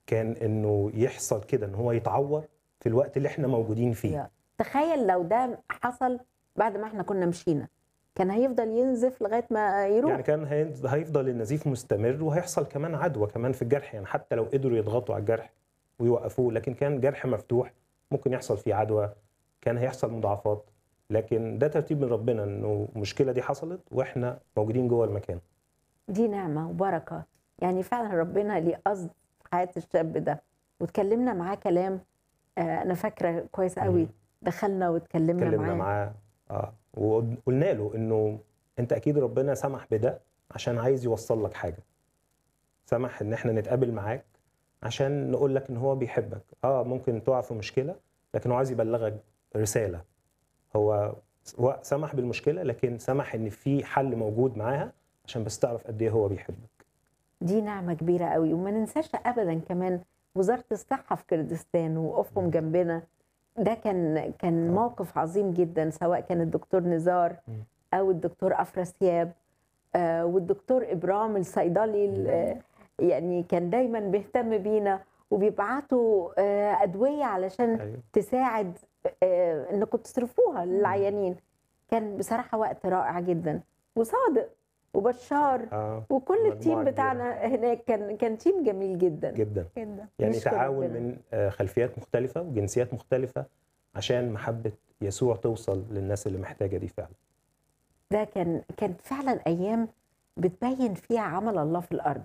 كان انه يحصل كده ان هو يتعور في الوقت اللي احنا موجودين فيه يا. تخيل لو ده حصل بعد ما احنا كنا مشينا كان هيفضل ينزف لغايه ما يروح يعني كان هي- هيفضل النزيف مستمر وهيحصل كمان عدوى كمان في الجرح يعني حتى لو قدروا يضغطوا على الجرح ويوقفوه لكن كان جرح مفتوح ممكن يحصل فيه عدوى كان هيحصل مضاعفات لكن ده ترتيب من ربنا انه المشكله دي حصلت واحنا موجودين جوه المكان دي نعمه وبركه يعني فعلا ربنا ليه قصد في حياه الشاب ده واتكلمنا معاه كلام آه انا فاكره كويس قوي مم. دخلنا واتكلمنا اتكلمنا معاه معاه اه وقلنا له انه انت اكيد ربنا سمح بده عشان عايز يوصل لك حاجه سمح ان احنا نتقابل معاك عشان نقول لك ان هو بيحبك اه ممكن تقع في مشكله لكن هو عايز يبلغك رساله هو هو سمح بالمشكله لكن سمح ان في حل موجود معاها عشان بس تعرف قد ايه هو بيحبك دي نعمة كبيرة قوي وما ننساش أبدا كمان وزارة الصحة في كردستان وقفهم جنبنا ده كان كان آه. موقف عظيم جدا سواء كان الدكتور نزار مم. أو الدكتور أفراسياب آه، والدكتور إبرام الصيدلي ال- آه، يعني كان دايما بيهتم بينا وبيبعتوا آه، أدوية علشان ايوه تساعد آه، انكم تصرفوها للعيانين كان بصراحه وقت رائع جدا وصادق وبشار اه وكل مجموعة التيم كبيرة. بتاعنا هناك كان كان تيم جميل جدا جدا جدا يعني نشكر تعاون ربنا. من آه، خلفيات مختلفه وجنسيات مختلفه عشان محبه يسوع توصل للناس اللي محتاجه دي فعلا ده كان كانت فعلا ايام بتبين فيها عمل الله في الارض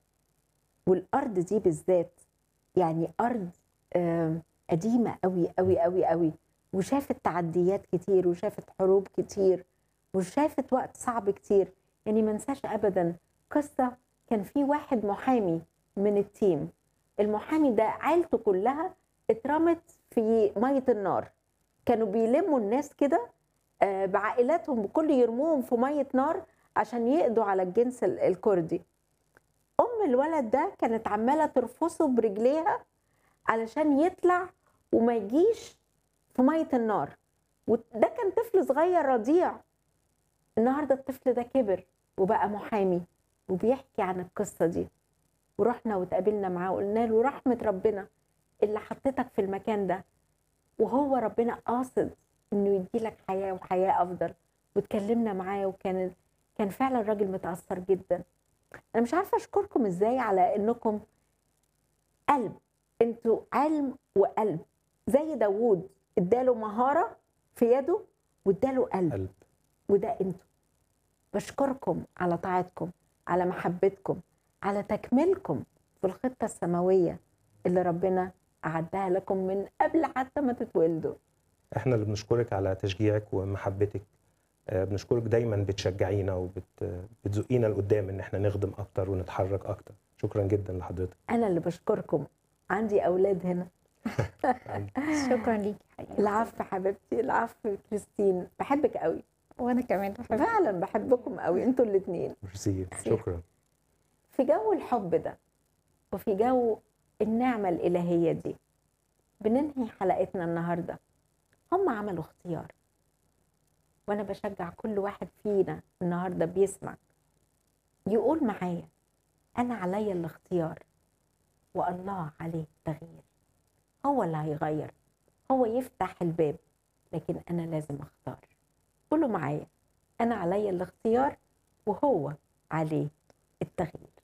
والارض دي بالذات يعني ارض آم، قديمه قوي قوي قوي قوي وشافت تعديات كتير وشافت حروب كتير وشافت وقت صعب كتير يعني ما انساش ابدا قصه كان في واحد محامي من التيم المحامي ده عيلته كلها اترمت في ميه النار كانوا بيلموا الناس كده آه، بعائلاتهم بكل يرموهم في ميه نار عشان يقضوا على الجنس ال- الكردي ام الولد ده كانت عماله ترفصه برجليها علشان يطلع وما يجيش في ميه النار وده كان طفل صغير رضيع النهارده الطفل ده كبر وبقى محامي وبيحكي عن القصه دي ورحنا واتقابلنا معاه وقلنا له رحمه ربنا اللي حطتك في المكان ده وهو ربنا قاصد انه يديلك حياه وحياه افضل واتكلمنا معاه وكان كان فعلا راجل متاثر جدا انا مش عارفه اشكركم ازاي على انكم قلب انتوا علم وقلب زي داوود اداله مهاره في يده واداله قلب قلب وده انتوا بشكركم على طاعتكم على محبتكم على تكملكم في الخطه السماويه اللي ربنا اعدها لكم من قبل حتى ما تتولدوا احنا اللي بنشكرك على تشجيعك ومحبتك آه، بنشكرك دايما بتشجعينا وبتزقينا لقدام ان احنا نخدم اكتر ونتحرك اكتر شكرا جدا لحضرتك انا اللي بشكركم عندي اولاد هنا شكرا ليكي حقيقي العفو حبيبتي العفو كريستين بحبك قوي وانا كمان بحب فعلا بحبكم قوي انتوا الاثنين ميرسي شكرا في جو الحب ده وفي جو النعمة الإلهية دي بننهي حلقتنا النهاردة هم عملوا اختيار وأنا بشجع كل واحد فينا النهاردة بيسمع يقول معايا أنا عليا الاختيار والله عليه التغيير هو اللي هيغير هو يفتح الباب لكن أنا لازم أختار قولوا معايا أنا عليا الاختيار وهو عليه التغيير